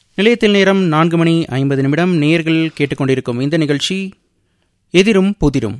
நிலையத்தில் நேரம் நான்கு மணி ஐம்பது நிமிடம் நேர்கள் கேட்டுக்கொண்டிருக்கும் இந்த நிகழ்ச்சி எதிரும் புதிரும்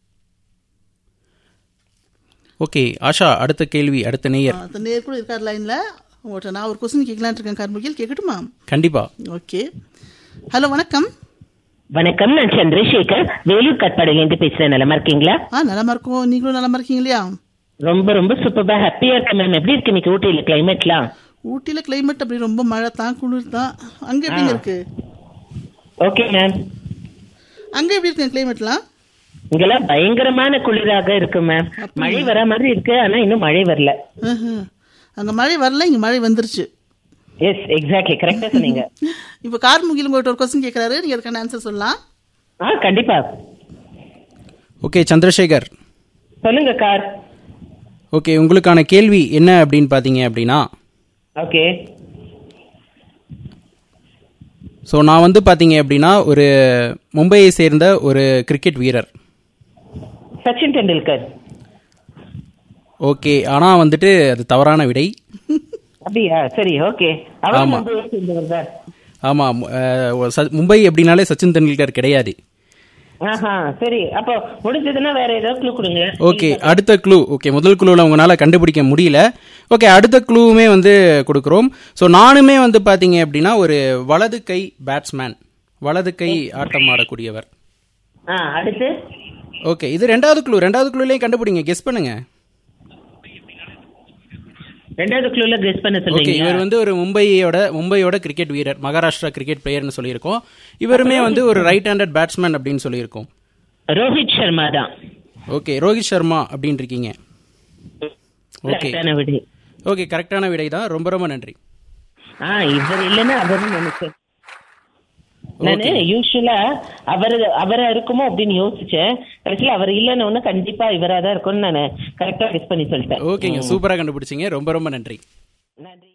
ஓகே ஆஷா அடுத்த கேள்வி அடுத்த நேயர் அந்த நேர் கூட இருக்கார் லைன்ல உங்கள்கிட்ட நான் ஒரு கொஸ்டின் கேட்கலான்னு இருக்கேன் கார்முகில் கேட்கட்டுமா கண்டிப்பா ஓகே ஹலோ வணக்கம் வணக்கம் நான் சந்திரசேகர் வேலூர் கட்பாடிலேருந்து பேசுறேன் நலமா இருக்கீங்களா ஆ நலமா இருக்கோம் நீங்களும் நலமா இருக்கீங்க இல்லையா ரொம்ப ரொம்ப சூப்பரா ஹாப்பியா இருக்கேன் மேம் எப்படி இருக்கு இன்னைக்கு ஊட்டியில கிளைமேட்லாம் ஊட்டியில கிளைமேட் அப்படி ரொம்ப மழை தான் குளிர் தான் அங்க எப்படிங்க இருக்கு ஓகே மேம் அங்க எப்படி இருக்குங்க கிளைமேட்லாம் இங்கெல்லாம் பயங்கரமான குளிராக இருக்கு மேம் மழை வர மாதிரி இருக்கு ஆனா இன்னும் மழை வரல ம்ஹும். அங்க மழை வரல இங்க மழை வந்துருச்சு எஸ் எக்ஸாக்ட்லி கரெக்டா சொன்னீங்க இப்போ கார்முகில் உங்கள்கிட்ட ஒரு கொஸ்டின் கேட்கறாரு நீங்க அதுக்கான ஆன்சர் சொல்லலாம் ஆ கண்டிப்பா ஓகே சந்திரசேகர் சொல்லுங்க கார் ஓகே உங்களுக்கான கேள்வி என்ன அப்படின்னு பார்த்தீங்க அப்படின்னா ஓகே ஸோ நான் வந்து பார்த்தீங்க அப்படின்னா ஒரு மும்பையை சேர்ந்த ஒரு கிரிக்கெட் வீரர் சச்சின் டெண்டுல்கர் ஓகே ஆனால் வந்துட்டு அது தவறான விடை அப்படியா சரி ஓகே அவர் ஆமா. மும்பையை சேர்ந்தவர் தான் ஆமாம் மும்பை அப்படின்னாலே சச்சின் தெண்டுல்கர் கிடையாது ஆஹா சரி அப்போ முடிஞ்சதுன்னா வேற ஏதாவது clue கொடுங்க ஓகே அடுத்த க்ளூ ஓகே முதல் க்ளூவில் உங்களால் கண்டுபிடிக்க முடியல ஓகே அடுத்த க்ளூவுமே வந்து கொடுக்குறோம் ஸோ நானுமே வந்து பார்த்தீங்க அப்படின்னா ஒரு வலது கை பேட்ஸ்மேன் வலது கை ஆட்டம் ஆடக்கூடியவர் ஆ அடுத்து ஓகே இது ரெண்டாவது க்ளூ ரெண்டாவது க்ளூலேயும் கண்டுபிடிங்க கெஸ் பண்ணுங்க ரெண்டாவது க்ளூல கெஸ் பண்ண ஓகே சொல்றீங்க இவர் வந்து ஒரு மும்பையோட மும்பையோட கிரிக்கெட் வீரர் மகாராஷ்டிரா கிரிக்கெட் பிளேயர்னு சொல்லியிருக்கோம் இவருமே வந்து ஒரு ரைட் ஹேண்டட் பேட்ஸ்மேன் அப்படின்னு சொல்லியிருக்கோம் ரோஹித் சர்மா தான் ஓகே ரோஹித் சர்மா அப்படின்னு இருக்கீங்க ஓகே கரெக்டான விடை ஓகே கரெக்டான விடை தான் ரொம்ப ரொம்ப நன்றி ஆ இவர் இல்லைன்னா அவரும் நினைச்சேன் நானு யூஸ்வலா அவர் அவரா இருக்குமோ அப்படின்னு யோசிச்சேன் கடைசியில அவர் இல்லைன்னு ஒண்ணு கண்டிப்பா இவரா தான் இருக்கும்னு நான் கரெக்டா கெஸ் பண்ணி சொல்லிட்டேன் ஓகேங்க சூப்பரா கண்டுபிடிச்சீங்க ரொம்ப ரொம்ப நன்றி நன்றி